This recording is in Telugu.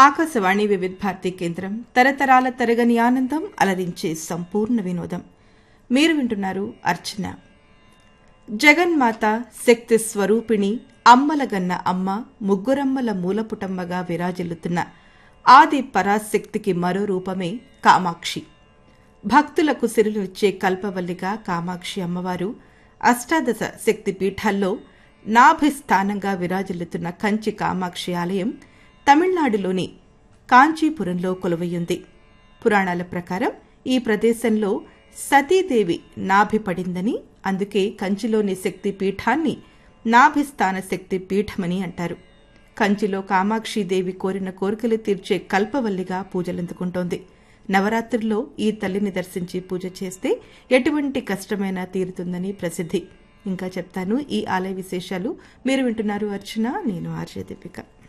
ఆకాశవాణి వివిధ భారతి కేంద్రం తరతరాల తరగని ఆనందం అలరించే సంపూర్ణ వినోదం మీరు వింటున్నారు అర్చన జగన్మాత శక్తి స్వరూపిణి అమ్మలగన్న అమ్మ ముగ్గురమ్మల మూలపుటమ్మగా విరాజిల్లుతున్న ఆది పరాశక్తికి మరో రూపమే కామాక్షి భక్తులకు సిరులిచ్చే కల్పవల్లిగా కామాక్షి అమ్మవారు అష్టాదశ శక్తి పీఠాల్లో నాభిస్థానంగా విరాజిల్లుతున్న కంచి కామాక్షి ఆలయం తమిళనాడులోని కాంచీపురంలో కొలువయ్యుంది పురాణాల ప్రకారం ఈ ప్రదేశంలో సతీదేవి నాభి పడిందని అందుకే కంచిలోని శక్తి పీఠాన్ని నాభిస్థాన శక్తి పీఠమని అంటారు కంచిలో కామాక్షిదేవి కోరిన కోరికలు తీర్చే కల్పవల్లిగా పూజలందుకుంటోంది నవరాత్రుల్లో ఈ తల్లిని దర్శించి పూజ చేస్తే ఎటువంటి కష్టమైనా తీరుతుందని ప్రసిద్ధి ఇంకా చెప్తాను ఈ ఆలయ విశేషాలు మీరు వింటున్నారు అర్చన నేను ఆర్జే దీపిక